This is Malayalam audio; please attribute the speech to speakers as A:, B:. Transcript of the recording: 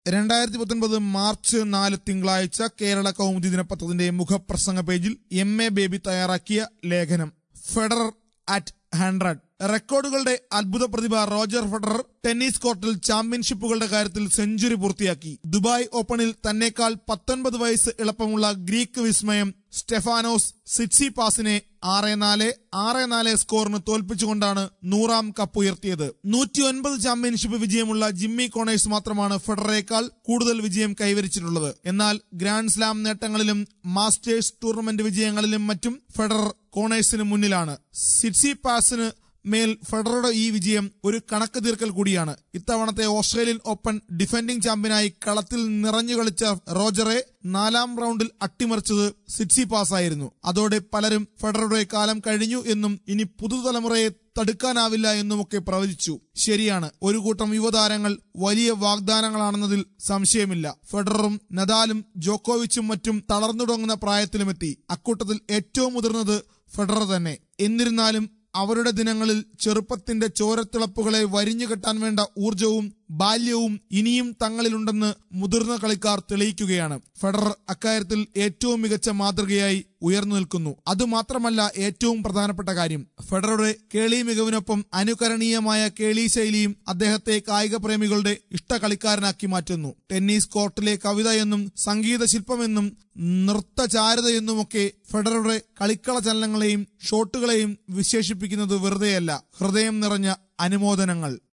A: രണ്ടായിരത്തി പത്തൊൻപത് മാർച്ച് നാല് തിങ്കളാഴ്ച കേരള കൗമുദി ദിനപത്രത്തിന്റെ മുഖപ്രസംഗ പേജിൽ എം എ ബേബി തയ്യാറാക്കിയ ലേഖനം ഫെഡറർ അറ്റ് ഹൺഡ്രഡ് റെക്കോർഡുകളുടെ അത്ഭുത പ്രതിഭ റോജർ ഫെഡറർ ടെന്നീസ് കോർട്ടിൽ ചാമ്പ്യൻഷിപ്പുകളുടെ കാര്യത്തിൽ സെഞ്ചുറി പൂർത്തിയാക്കി ദുബായ് ഓപ്പണിൽ തന്നെക്കാൾ പത്തൊൻപത് വയസ്സ് എളുപ്പമുള്ള ഗ്രീക്ക് വിസ്മയം സ്റ്റെഫാനോസ് സിറ്റ്സിപാസിനെ ആറ് നാല് ആറ് നാല് സ്കോറിന് തോൽപ്പിച്ചുകൊണ്ടാണ് നൂറാം കപ്പ് ഉയർത്തിയത് നൂറ്റി ഒൻപത് ചാമ്പ്യൻഷിപ്പ് വിജയമുള്ള ജിമ്മി കോണേഴ്സ് മാത്രമാണ് ഫെഡറേക്കാൾ കൂടുതൽ വിജയം കൈവരിച്ചിട്ടുള്ളത് എന്നാൽ ഗ്രാൻഡ് സ്ലാം നേട്ടങ്ങളിലും മാസ്റ്റേഴ്സ് ടൂർണമെന്റ് വിജയങ്ങളിലും മറ്റും ഫെഡറർ കോണേഴ്സിന് മുന്നിലാണ് സിറ്റ്സി പാസിന് മേൽ ഫെഡററുടെ ഈ വിജയം ഒരു കണക്ക് തീർക്കൽ കൂടിയാണ് ഇത്തവണത്തെ ഓസ്ട്രേലിയൻ ഓപ്പൺ ഡിഫൻഡിംഗ് ചാമ്പ്യനായി കളത്തിൽ നിറഞ്ഞു കളിച്ച റോജറെ നാലാം റൗണ്ടിൽ അട്ടിമറിച്ചത് സിറ്റ്സി പാസ് ആയിരുന്നു അതോടെ പലരും ഫെഡററുടെ കാലം കഴിഞ്ഞു എന്നും ഇനി പുതുതലമുറയെ തടുക്കാനാവില്ല എന്നുമൊക്കെ പ്രവചിച്ചു ശരിയാണ് ഒരു കൂട്ടം യുവതാരങ്ങൾ വലിയ വാഗ്ദാനങ്ങളാണെന്നതിൽ സംശയമില്ല ഫെഡററും നദാലും ജോക്കോവിച്ചും മറ്റും തളർന്നു തുടങ്ങുന്ന പ്രായത്തിലുമെത്തി അക്കൂട്ടത്തിൽ ഏറ്റവും മുതിർന്നത് ഫെഡറർ തന്നെ എന്നിരുന്നാലും അവരുടെ ദിനങ്ങളിൽ ചെറുപ്പത്തിന്റെ ചോരത്തിളപ്പുകളെ വരിഞ്ഞുകെട്ടാൻ വേണ്ട ഊർജവും ബാല്യവും ഇനിയും തങ്ങളിലുണ്ടെന്ന് മുതിർന്ന കളിക്കാർ തെളിയിക്കുകയാണ് ഫെഡറർ അക്കാര്യത്തിൽ ഏറ്റവും മികച്ച മാതൃകയായി ഉയർന്നു നിൽക്കുന്നു അതുമാത്രമല്ല ഏറ്റവും പ്രധാനപ്പെട്ട കാര്യം ഫെഡററുടെ കേളി മികവിനൊപ്പം അനുകരണീയമായ കേളി ശൈലിയും അദ്ദേഹത്തെ കായിക പ്രേമികളുടെ ഇഷ്ട കളിക്കാരനാക്കി മാറ്റുന്നു ടെന്നീസ് കോർട്ടിലെ കവിത എന്നും സംഗീത ശില്പമെന്നും നൃത്തചാരുതയെന്നുമൊക്കെ ഫെഡററുടെ കളിക്കള ചലനങ്ങളെയും ഷോട്ടുകളെയും വിശേഷിപ്പിക്കുന്നത് വെറുതെയല്ല ഹൃദയം നിറഞ്ഞ അനുമോദനങ്ങൾ